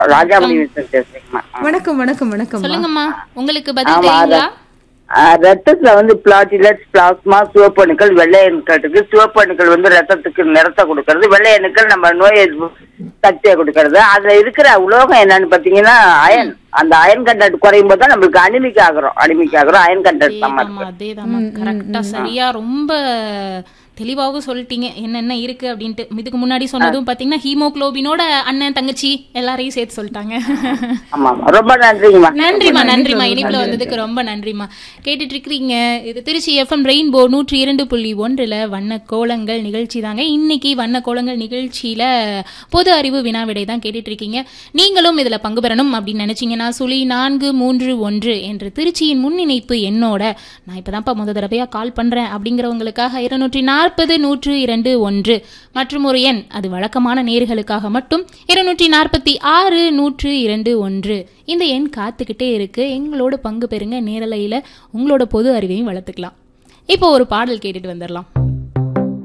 Rajamani Vincent பேசுறீங்கம்மா வணக்கம் வணக்கம் வணக்கம் சொல்லுங்கம்மா உங்களுக்கு பதில் ஆமா, தெரியுங்களா ஆ, ரத்தத்துல வந்து பிளாட்டிலெட்ஸ் பிளாஸ்மா சிவப்பு அணுக்கள் வெள்ளை அணுக்கள் இருக்கு சிவப்பு அணுக்கள் வந்து ரத்தத்துக்கு நிறத்தை கொடுக்கறது வெள்ளை அணுக்கள் நம்ம நோய் எதிர்ப்பு சக்தியை கொடுக்கறது அதுல இருக்கிற உலோகம் என்னன்னு பாத்தீங்கன்னா அயன் அந்த அயன் கண்டென்ட் குறையும் போது தான் நம்மளுக்கு அனிமிக் ஆகுறோம் அனிமிக் ஆகுறோம் அயன் கண்டென்ட் நம்ம அதேதாம்மா அதேதாம்மா கரெக்டா சரியா ரொம்ப தெளிவாகவும் சொல்லிட்டீங்க என்னென்ன இருக்கு அப்படின்ட்டு இதுக்கு முன்னாடி சொன்னதும் பாத்தீங்கன்னா ஹீமோகுளோபினோட அண்ணன் தங்கச்சி எல்லாரையும் சேர்த்து சொல்லிட்டாங்க ஆமா ஆமா ரொம்ப நன்றிங்கம்மா நன்றிமா நன்றிமா இனிப்புல வந்ததுக்கு ரொம்ப நன்றிமா கேட்டுட்டு இருக்கிறீங்க இது திருச்சி எஃப்எம் ரெயின்போ நூற்றி இரண்டு புள்ளி ஒன்றுல வண்ண கோலங்கள் நிகழ்ச்சி தாங்க இன்னைக்கு வண்ண கோலங்கள் நிகழ்ச்சியில பொது அறிவு வினாவிடை தான் கேட்டுட்டு இருக்கீங்க நீங்களும் இதுல பங்கு பெறணும் அப்படின்னு நினைச்சீங்கன்னா சுழி நான்கு மூன்று ஒன்று என்று திருச்சியின் முன்னிணைப்பு என்னோட நான் இப்பதான்ப்பா முத தடவையா கால் பண்றேன் அப்படிங்கிறவங்களுக்காக இருநூற்றி நாற்பது நூற்று இரண்டு ஒன்று மற்றும் ஒரு எண் அது வழக்கமான நேர்களுக்காக மட்டும் இருநூற்றி நாற்பத்தி ஆறு நூற்று இரண்டு ஒன்று இந்த எண் காத்துக்கிட்டே இருக்கு எங்களோட பங்கு பெறுங்க நேரலையில உங்களோட பொது அறிவையும் வளர்த்துக்கலாம் இப்போ ஒரு பாடல் கேட்டுட்டு வந்துடலாம்